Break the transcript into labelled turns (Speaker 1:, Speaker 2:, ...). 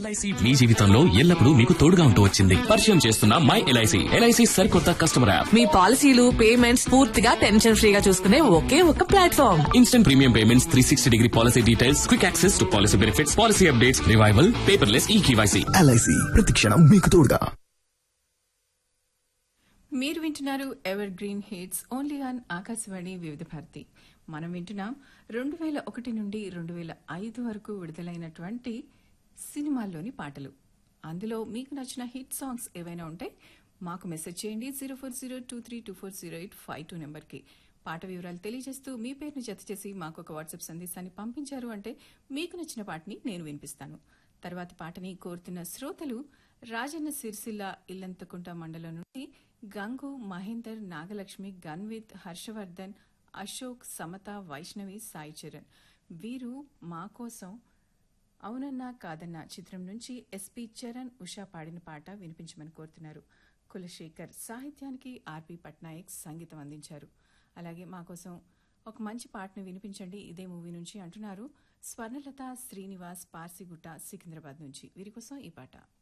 Speaker 1: LIC మీ జీవితంలో ఎల్లప్పుడూ మీకు తోడుగా ఉంటూ వచ్చింది పరిచయం చేస్తున్న మై ఎల్ఐసి ఎల్ఐసి సరికొత్త కస్టమర్ యాప్
Speaker 2: మీ పాలసీలు పేమెంట్స్ పూర్తిగా టెన్షన్ ఫ్రీగా చూసుకునే ఒకే ఒక platform
Speaker 1: instant premium payments three sixty degree policy details quick access to policy benefits policy updates revival paperless e KYC
Speaker 3: LIC ప్రతిక్షణం మీకు తోడుగా
Speaker 4: మీరు వింటున్నారు evergreen hits only on Akashvani Vividh Bharati మనం వింటున్నాం రెండు వేల ఒకటి నుండి రెండు వేల ఐదు వరకు విడుదలైనటువంటి సినిమాల్లోని పాటలు అందులో మీకు నచ్చిన హిట్ సాంగ్స్ ఏవైనా ఉంటే మాకు మెసేజ్ చేయండి zero four zero two three two four zero eight five two నెంబర్కి పాట వివరాలు తెలియజేస్తూ మీ పేరును జత చేసి మాకు ఒక వాట్సాప్ సందేశాన్ని పంపించారు అంటే మీకు నచ్చిన పాటని నేను వినిపిస్తాను తర్వాతి పాటని కోరుతున్న శ్రోతలు రాజన్న సిరిసిల్ల ఇల్లంతకుంట మండలం నుండి గంగు మహేందర్ నాగలక్ష్మి గన్విత్ హర్షవర్ధన్ అశోక్ సమత వైష్ణవి సాయి చరణ్ వీరు మా కోసం అవునన్నా కాదన్నా చిత్రం నుంచి ఎస్పీ చరణ్ ఉషా పాడిన పాట వినిపించమని కోరుతున్నారు కులశేఖర్ సాహిత్యానికి ఆర్పి పట్నాయక్ సంగీతం అందించారు అలాగే మా కోసం ఒక మంచి పాటను వినిపించండి ఇదే మూవీ నుంచి అంటున్నారు స్వర్ణలత శ్రీనివాస్ పార్సిగుట్ట సికింద్రాబాద్ నుంచి వీరి కోసం ఈ పాట